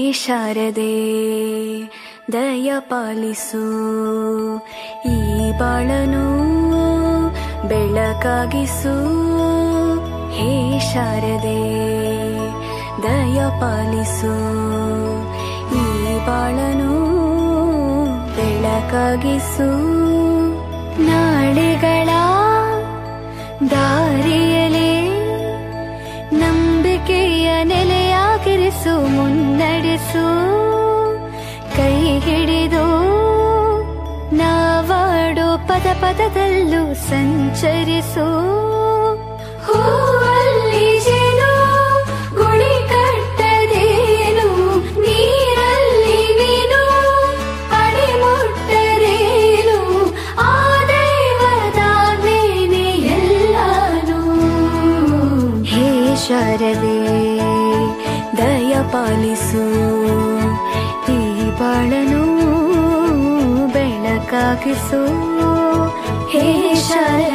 ಶಾರದೆ ದಯ ಪಾಲಿಸು ಈ ಬಾಳನು ಬೆಳಕಾಗಿಸು ಹೇ ಶಾರದೆ ದಯ ಪಾಲಿಸು ಈ ಬಾಳನು ಬೆಳಕಾಗಿಸು ನಾಳೆಗಳ ದಾರಿಯಲೇ ನಂಬಿಕೆಯ ನೆಲೆಯಾಗಿರಿಸು ಮುನ್ನಡೆಸು ಕೈ ಹಿಡಿದು ನಾವಾಡೋ ಪದ ಪದದಲ್ಲೂ ಸಂಚರಿಸು ಹೂವಲ್ಲಿ ಜೇನು ಗುಡಿ ಕಟ್ಟದೇನು ನೀರಲ್ಲಿ ಮೀನು ಅಡಿ ಮುಟ್ಟರೇನು ಆ ದೈವದಾನೇನೆ ಎಲ್ಲಾನು ಹೇ ಶಾರದೆ ದಯ ಪಾಲಿಸು ಈ ಬಾಳನು ಬೆಳಕಾಗಿಸು ಹೇ ಶಾರದೆ